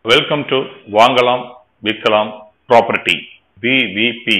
welcome to வாங்கலாம் விற்கலாம் property VVP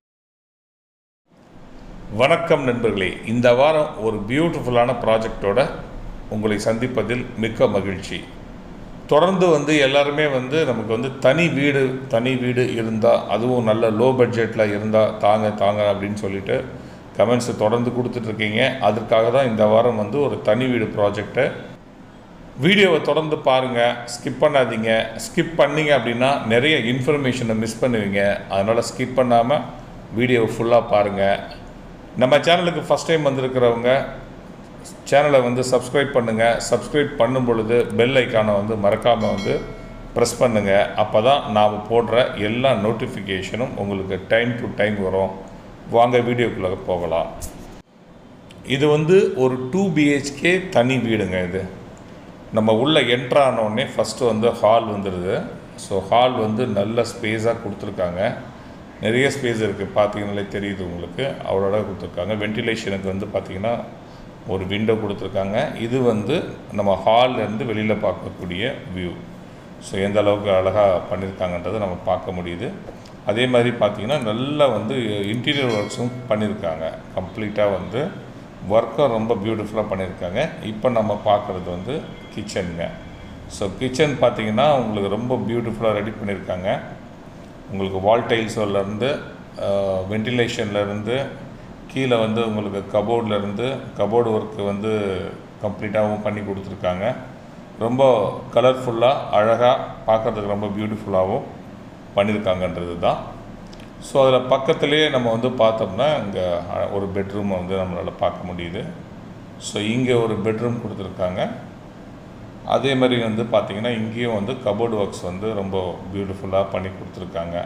வணக்கம் நண்பர்களே இந்த வாரம் ஒரு பியூட்டிஃபுல்லான ப்ராஜெக்டோட உங்களை சந்திப்பதில் மிக்க மகிழ்ச்சி தொடர்ந்து வந்து எல்லாருமே வந்து நமக்கு வந்து தனி வீடு தனி வீடு இருந்தால் அதுவும் நல்ல லோ பட்ஜெட்டில் இருந்தால் தாங்க தாங்க அப்படின்னு சொல்லிட்டு கமெண்ட்ஸ் தொடர்ந்து கொடுத்துட்ருக்கீங்க அதற்காக தான் இந்த வாரம் வந்து ஒரு தனி வீடு ப்ராஜெக்டை வீடியோவை தொடர்ந்து பாருங்கள் ஸ்கிப் பண்ணாதீங்க ஸ்கிப் பண்ணீங்க அப்படின்னா நிறைய இன்ஃபர்மேஷனை மிஸ் பண்ணுவீங்க அதனால் ஸ்கிப் பண்ணாமல் வீடியோவை ஃபுல்லாக பாருங்கள் நம்ம சேனலுக்கு ஃபஸ்ட் டைம் வந்திருக்கிறவங்க சேனலை வந்து சப்ஸ்கிரைப் பண்ணுங்கள் சப்ஸ்கிரைப் பண்ணும் பொழுது பெல் ஐக்கானை வந்து மறக்காமல் வந்து ப்ரெஸ் பண்ணுங்கள் அப்போ தான் நாம் போடுற எல்லா நோட்டிஃபிகேஷனும் உங்களுக்கு டைம் டு டைம் வரும் வாங்க வீடியோக்குள்ளே போகலாம் இது வந்து ஒரு டூ பிஹெச்கே தனி வீடுங்க இது நம்ம உள்ளே என்ட்ரு ஆனோடனே ஃபஸ்ட்டு வந்து ஹால் வந்துடுது ஸோ ஹால் வந்து நல்ல ஸ்பேஸாக கொடுத்துருக்காங்க நிறைய ஸ்பேஸ் இருக்குது பார்த்தீங்கனாலே தெரியுது உங்களுக்கு அவ்வளோட கொடுத்துருக்காங்க வென்டிலேஷனுக்கு வந்து பார்த்திங்கன்னா ஒரு விண்டோ கொடுத்துருக்காங்க இது வந்து நம்ம ஹால்லேருந்து வெளியில் பார்க்கக்கூடிய வியூ ஸோ எந்த அளவுக்கு அழகாக பண்ணியிருக்காங்கன்றதை நம்ம பார்க்க முடியுது அதே மாதிரி பார்த்திங்கன்னா நல்லா வந்து இன்டீரியர் ஒர்க்ஸும் பண்ணியிருக்காங்க கம்ப்ளீட்டாக வந்து ஒர்க்கும் ரொம்ப பியூட்டிஃபுல்லாக பண்ணியிருக்காங்க இப்போ நம்ம பார்க்குறது வந்து கிச்சனுங்க ஸோ கிச்சன் பார்த்தீங்கன்னா உங்களுக்கு ரொம்ப பியூட்டிஃபுல்லாக ரெடி பண்ணியிருக்காங்க உங்களுக்கு வால் டைல்ஸ்லேருந்து வென்டிலேஷன்லேருந்து கீழே வந்து உங்களுக்கு கபோர்ட்லேருந்து கபோர்டு ஒர்க்கு வந்து கம்ப்ளீட்டாகவும் பண்ணி கொடுத்துருக்காங்க ரொம்ப கலர்ஃபுல்லாக அழகாக பார்க்குறதுக்கு ரொம்ப பியூட்டிஃபுல்லாகவும் பண்ணியிருக்காங்கன்றது தான் ஸோ அதில் பக்கத்துலேயே நம்ம வந்து பார்த்தோம்னா இங்கே ஒரு பெட்ரூமை வந்து நம்மளால் பார்க்க முடியுது ஸோ இங்கே ஒரு பெட்ரூம் கொடுத்துருக்காங்க அதே மாதிரி வந்து பார்த்திங்கன்னா இங்கேயும் வந்து கபோர்டு ஒர்க்ஸ் வந்து ரொம்ப பியூட்டிஃபுல்லாக பண்ணி கொடுத்துருக்காங்க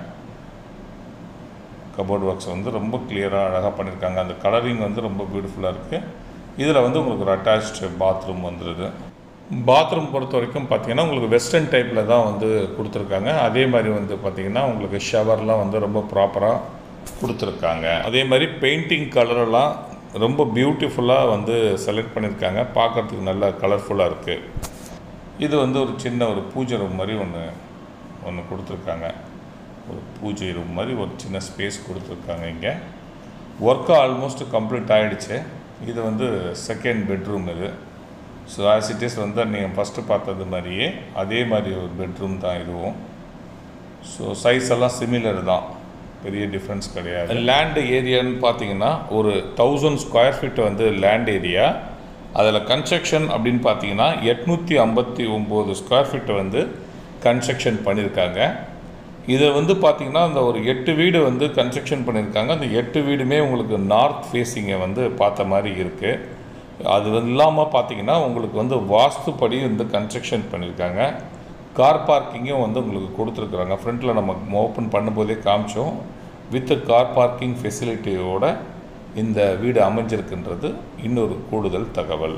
கபோர்டு ஒர்க்ஸ் வந்து ரொம்ப கிளியராக அழகாக பண்ணியிருக்காங்க அந்த கலரிங் வந்து ரொம்ப பியூட்டிஃபுல்லாக இருக்குது இதில் வந்து உங்களுக்கு ஒரு அட்டாச்டு பாத்ரூம் வந்துடுது பாத்ரூம் பொறுத்த வரைக்கும் பார்த்தீங்கன்னா உங்களுக்கு வெஸ்டர்ன் டைப்பில் தான் வந்து கொடுத்துருக்காங்க அதே மாதிரி வந்து பார்த்திங்கன்னா உங்களுக்கு ஷவர்லாம் வந்து ரொம்ப ப்ராப்பராக கொடுத்துருக்காங்க அதே மாதிரி பெயிண்டிங் கலரெல்லாம் ரொம்ப பியூட்டிஃபுல்லாக வந்து செலக்ட் பண்ணியிருக்காங்க பார்க்குறதுக்கு நல்லா கலர்ஃபுல்லாக இருக்குது இது வந்து ஒரு சின்ன ஒரு பூஜை ரூம் மாதிரி ஒன்று ஒன்று கொடுத்துருக்காங்க ஒரு பூஜை ரூம் மாதிரி ஒரு சின்ன ஸ்பேஸ் கொடுத்துருக்காங்க இங்கே ஒர்க்கு ஆல்மோஸ்ட் கம்ப்ளீட் ஆகிடுச்சு இது வந்து செகண்ட் பெட்ரூம் இது ஸோ ஆஸ் இட் இஸ் வந்து நீங்கள் ஃபஸ்ட்டு பார்த்தது மாதிரியே அதே மாதிரி ஒரு பெட்ரூம் தான் இதுவும் ஸோ சைஸ் எல்லாம் சிமிலர் தான் பெரிய டிஃப்ரென்ஸ் கிடையாது லேண்டு ஏரியான்னு பார்த்தீங்கன்னா ஒரு தௌசண்ட் ஸ்கொயர் ஃபீட் வந்து லேண்ட் ஏரியா அதில் கன்ஸ்ட்ரக்ஷன் அப்படின்னு பார்த்தீங்கன்னா எட்நூற்றி ஐம்பத்தி ஒம்பது ஸ்கொயர் ஃபீட்டை வந்து கன்ஸ்ட்ரக்ஷன் பண்ணியிருக்காங்க இதில் வந்து பார்த்திங்கன்னா அந்த ஒரு எட்டு வீடு வந்து கன்ஸ்ட்ரக்ஷன் பண்ணியிருக்காங்க அந்த எட்டு வீடுமே உங்களுக்கு நார்த் ஃபேஸிங்கை வந்து பார்த்த மாதிரி இருக்குது அது இல்லாமல் பார்த்தீங்கன்னா உங்களுக்கு வந்து வாஸ்துப்படி வந்து கன்ஸ்ட்ரக்ஷன் பண்ணியிருக்காங்க கார் பார்க்கிங்கும் வந்து உங்களுக்கு கொடுத்துருக்குறாங்க ஃப்ரண்ட்டில் நம்ம ஓப்பன் பண்ணும்போதே காமிச்சோம் வித் கார் பார்க்கிங் ஃபெசிலிட்டியோட இந்த வீடு அமைஞ்சிருக்குன்றது இன்னொரு கூடுதல் தகவல்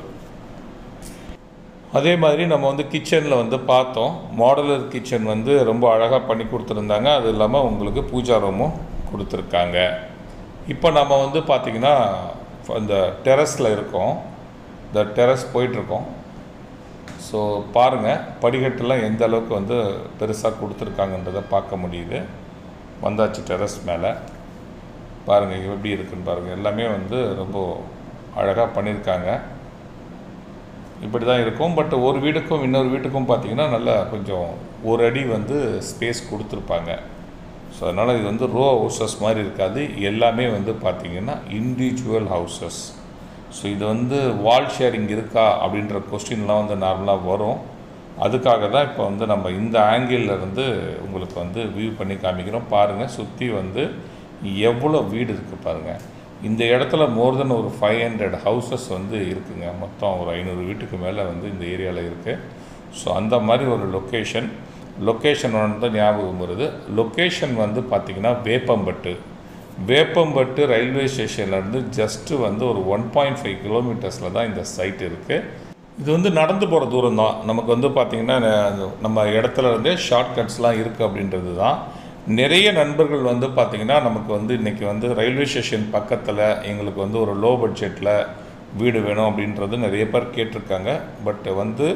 அதே மாதிரி நம்ம வந்து கிச்சனில் வந்து பார்த்தோம் மாடலர் கிச்சன் வந்து ரொம்ப அழகாக பண்ணி கொடுத்துருந்தாங்க அது இல்லாமல் உங்களுக்கு பூஜா ரூமும் கொடுத்துருக்காங்க இப்போ நம்ம வந்து பார்த்திங்கன்னா இந்த டெரஸில் இருக்கோம் இந்த டெரஸ் போயிட்டுருக்கோம் ஸோ பாருங்கள் படிக்கட்டுலாம் எந்த அளவுக்கு வந்து பெருசாக கொடுத்துருக்காங்கன்றதை பார்க்க முடியுது வந்தாச்சு டெரஸ் மேலே பாருங்கள் எப்படி இருக்குன்னு பாருங்கள் எல்லாமே வந்து ரொம்ப அழகாக பண்ணியிருக்காங்க இப்படி தான் இருக்கும் பட் ஒரு வீட்டுக்கும் இன்னொரு வீட்டுக்கும் பார்த்திங்கன்னா நல்லா கொஞ்சம் ஒரு அடி வந்து ஸ்பேஸ் கொடுத்துருப்பாங்க ஸோ அதனால் இது வந்து ரோ ஹவுசஸ் மாதிரி இருக்காது எல்லாமே வந்து பார்த்திங்கன்னா இண்டிவிஜுவல் ஹவுசஸ் ஸோ இது வந்து வால் ஷேரிங் இருக்கா அப்படின்ற கொஸ்டின்லாம் வந்து நார்மலாக வரும் அதுக்காக தான் இப்போ வந்து நம்ம இந்த ஆங்கிளில் இருந்து உங்களுக்கு வந்து வியூ பண்ணி காமிக்கிறோம் பாருங்கள் சுற்றி வந்து எவ்வளோ வீடு இருக்குது பாருங்கள் இந்த இடத்துல மோர் தென் ஒரு ஃபைவ் ஹண்ட்ரட் ஹவுசஸ் வந்து இருக்குங்க மொத்தம் ஒரு ஐநூறு வீட்டுக்கு மேலே வந்து இந்த ஏரியாவில் இருக்குது ஸோ அந்த மாதிரி ஒரு லொக்கேஷன் லொக்கேஷன் வந்து ஞாபகம் வருது லொக்கேஷன் வந்து பார்த்திங்கன்னா வேப்பம்பட்டு வேப்பம்பட்டு ரயில்வே ஸ்டேஷன்லேருந்து ஜஸ்ட்டு வந்து ஒரு ஒன் பாயிண்ட் ஃபைவ் கிலோமீட்டர்ஸில் தான் இந்த சைட் இருக்குது இது வந்து நடந்து போகிற தூரம் தான் நமக்கு வந்து பார்த்திங்கன்னா நம்ம இடத்துல இருந்தே ஷார்ட்கட்ஸ்லாம் இருக்குது அப்படின்றது தான் நிறைய நண்பர்கள் வந்து பார்த்திங்கன்னா நமக்கு வந்து இன்றைக்கி வந்து ரயில்வே ஸ்டேஷன் பக்கத்தில் எங்களுக்கு வந்து ஒரு லோ பட்ஜெட்டில் வீடு வேணும் அப்படின்றது நிறைய பேர் கேட்டிருக்காங்க பட் வந்து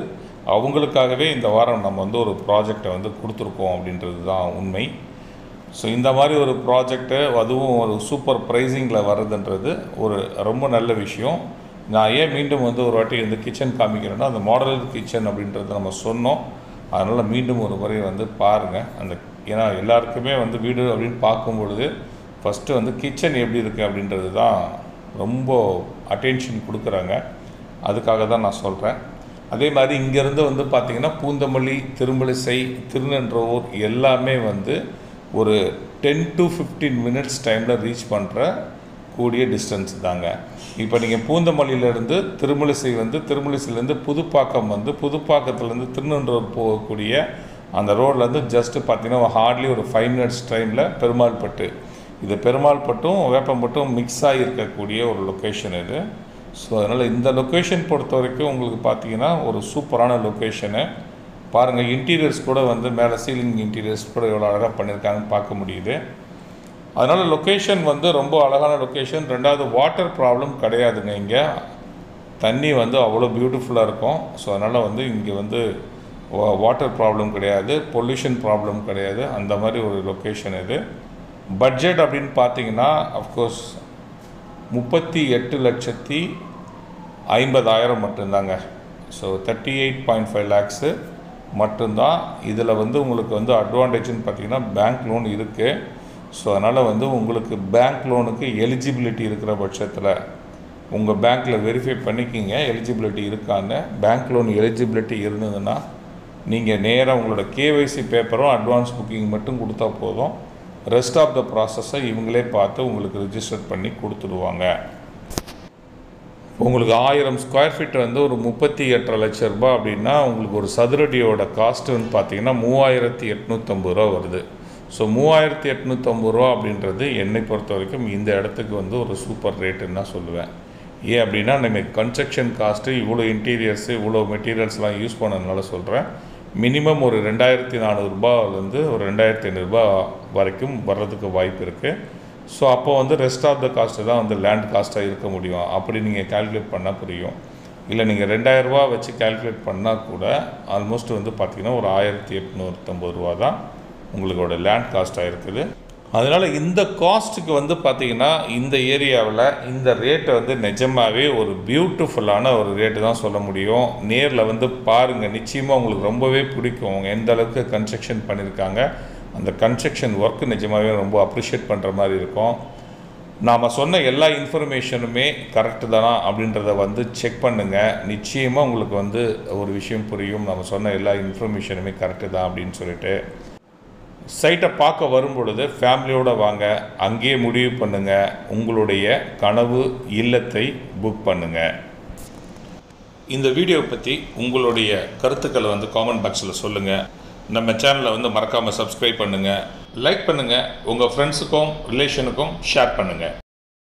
அவங்களுக்காகவே இந்த வாரம் நம்ம வந்து ஒரு ப்ராஜெக்டை வந்து கொடுத்துருக்கோம் அப்படின்றது தான் உண்மை ஸோ இந்த மாதிரி ஒரு ப்ராஜெக்ட்டு அதுவும் ஒரு சூப்பர் ப்ரைஸிங்கில் வர்றதுன்றது ஒரு ரொம்ப நல்ல விஷயம் நான் ஏன் மீண்டும் வந்து ஒரு வாட்டி வந்து கிச்சன் காமிக்கிறேன்னா அந்த மாடல் கிச்சன் அப்படின்றத நம்ம சொன்னோம் அதனால் மீண்டும் ஒரு முறை வந்து பாருங்கள் அந்த ஏன்னா எல்லாருக்குமே வந்து வீடு அப்படின்னு பார்க்கும் பொழுது ஃபஸ்ட்டு வந்து கிச்சன் எப்படி இருக்குது அப்படின்றது தான் ரொம்ப அட்டென்ஷன் கொடுக்குறாங்க அதுக்காக தான் நான் சொல்கிறேன் அதே மாதிரி இங்கேருந்து வந்து பார்த்திங்கன்னா பூந்தமல்லி திருமலிசை திருநன்றவூர் எல்லாமே வந்து ஒரு டென் டு ஃபிஃப்டீன் மினிட்ஸ் டைமில் ரீச் பண்ணுற கூடிய டிஸ்டன்ஸ் தாங்க இப்போ நீங்கள் பூந்தமல்லியிலேருந்து திருமலிசை வந்து திருமலிசையிலேருந்து புதுப்பாக்கம் வந்து புதுப்பாக்கத்துலேருந்து திருநன்றூர் போகக்கூடிய அந்த ரோட்லேருந்து ஜஸ்ட்டு பார்த்தீங்கன்னா ஹார்ட்லி ஒரு ஃபைவ் மினிட்ஸ் டைமில் பெருமாள்பட்டு இது பெருமாள்பட்டும் வேப்பம்பட்டும் மிக்ஸ் ஆகி இருக்கக்கூடிய ஒரு லொக்கேஷன் இது ஸோ அதனால் இந்த லொக்கேஷன் பொறுத்த வரைக்கும் உங்களுக்கு பார்த்தீங்கன்னா ஒரு சூப்பரான லொக்கேஷனு பாருங்கள் இன்டீரியர்ஸ் கூட வந்து மேலே சீலிங் இன்டீரியர்ஸ் கூட எவ்வளோ அழகாக பண்ணியிருக்காங்கன்னு பார்க்க முடியுது அதனால் லொக்கேஷன் வந்து ரொம்ப அழகான லொக்கேஷன் ரெண்டாவது வாட்டர் ப்ராப்ளம் கிடையாதுங்க இங்கே தண்ணி வந்து அவ்வளோ பியூட்டிஃபுல்லாக இருக்கும் ஸோ அதனால் வந்து இங்கே வந்து வாட்டர் ப்ராப்ளம் கிடையாது பொல்யூஷன் ப்ராப்ளம் கிடையாது அந்த மாதிரி ஒரு லொக்கேஷன் இது பட்ஜெட் அப்படின்னு பார்த்தீங்கன்னா அஃப்கோர்ஸ் முப்பத்தி எட்டு லட்சத்தி ஐம்பதாயிரம் மட்டும்தாங்க so thirty eight point five lakhs மட்டும்தான் இதில் வந்து உங்களுக்கு வந்து அட்வான்டேஜ்னு பார்த்தீங்கன்னா பேங்க் லோன் இருக்குது ஸோ அதனால் வந்து உங்களுக்கு பேங்க் லோனுக்கு எலிஜிபிலிட்டி இருக்கிற பட்சத்தில் உங்கள் பேங்க்கில் வெரிஃபை பண்ணிக்கிங்க எலிஜிபிலிட்டி இருக்கான்னு பேங்க் லோன் எலிஜிபிலிட்டி இருந்ததுன்னா நீங்கள் நேராக உங்களோட கேவைசி பேப்பரும் அட்வான்ஸ் புக்கிங் மட்டும் கொடுத்தா போதும் ரெஸ்ட் ஆஃப் த ப்ராசஸை இவங்களே பார்த்து உங்களுக்கு ரிஜிஸ்டர் பண்ணி கொடுத்துடுவாங்க உங்களுக்கு ஆயிரம் ஸ்கொயர் ஃபீட் வந்து ஒரு முப்பத்தி எட்டரை லட்ச ரூபாய் அப்படின்னா உங்களுக்கு ஒரு சதுரடியோட காஸ்ட்டு வந்து பார்த்தீங்கன்னா மூவாயிரத்தி எட்நூற்றம்பது ரூபா வருது ஸோ மூவாயிரத்தி எட்நூற்றம்பது ரூபா அப்படின்றது என்னை பொறுத்த வரைக்கும் இந்த இடத்துக்கு வந்து ஒரு சூப்பர் ரேட்டுன்னு தான் சொல்லுவேன் ஏன் அப்படின்னா நம்ம கன்ஸ்ட்ரக்ஷன் காஸ்ட்டு இவ்வளோ இன்டீரியர்ஸு இவ்வளோ மெட்டீரியல்ஸ்லாம் யூஸ் பண்ணதுனால சொல்கிறேன் மினிமம் ஒரு ரெண்டாயிரத்தி நானூறுரூபாலேருந்து ஒரு ரெண்டாயிரத்தி ஐநூறுரூபா வரைக்கும் வர்றதுக்கு வாய்ப்பு இருக்குது ஸோ அப்போ வந்து ரெஸ்ட் ஆஃப் த காஸ்ட்டு தான் வந்து லேண்ட் காஸ்ட்டாக இருக்க முடியும் அப்படி நீங்கள் கால்குலேட் பண்ணால் புரியும் இல்லை நீங்கள் ரெண்டாயிரரூபா வச்சு கால்குலேட் பண்ணால் கூட ஆல்மோஸ்ட் வந்து பார்த்திங்கன்னா ஒரு ஆயிரத்தி எட்நூற்றம்பது ரூபா தான் உங்களோட லேண்ட் காஸ்ட்டாக இருக்குது அதனால் இந்த காஸ்ட்டுக்கு வந்து பார்த்திங்கன்னா இந்த ஏரியாவில் இந்த ரேட்டை வந்து நிஜமாகவே ஒரு பியூட்டிஃபுல்லான ஒரு ரேட்டு தான் சொல்ல முடியும் நேரில் வந்து பாருங்கள் நிச்சயமாக உங்களுக்கு ரொம்பவே பிடிக்கும் அவங்க எந்த அளவுக்கு கன்ஸ்ட்ரக்ஷன் பண்ணியிருக்காங்க அந்த கன்ஸ்ட்ரக்ஷன் ஒர்க்கு நிஜமாகவே ரொம்ப அப்ரிஷியேட் பண்ணுற மாதிரி இருக்கும் நாம் சொன்ன எல்லா இன்ஃபர்மேஷனுமே கரெக்டு தானா அப்படின்றத வந்து செக் பண்ணுங்கள் நிச்சயமாக உங்களுக்கு வந்து ஒரு விஷயம் புரியும் நம்ம சொன்ன எல்லா இன்ஃபர்மேஷனுமே கரெக்டு தான் அப்படின்னு சொல்லிட்டு சைட்டை பார்க்க வரும் பொழுது ஃபேமிலியோடு வாங்க அங்கேயே முடிவு பண்ணுங்கள் உங்களுடைய கனவு இல்லத்தை புக் பண்ணுங்கள் இந்த வீடியோ பற்றி உங்களுடைய கருத்துக்களை வந்து காமெண்ட் பாக்ஸில் சொல்லுங்கள் நம்ம சேனலை வந்து மறக்காமல் சப்ஸ்கிரைப் பண்ணுங்கள் லைக் பண்ணுங்கள் உங்கள் ஃப்ரெண்ட்ஸுக்கும் ரிலேஷனுக்கும் ஷேர் பண்ணுங்கள்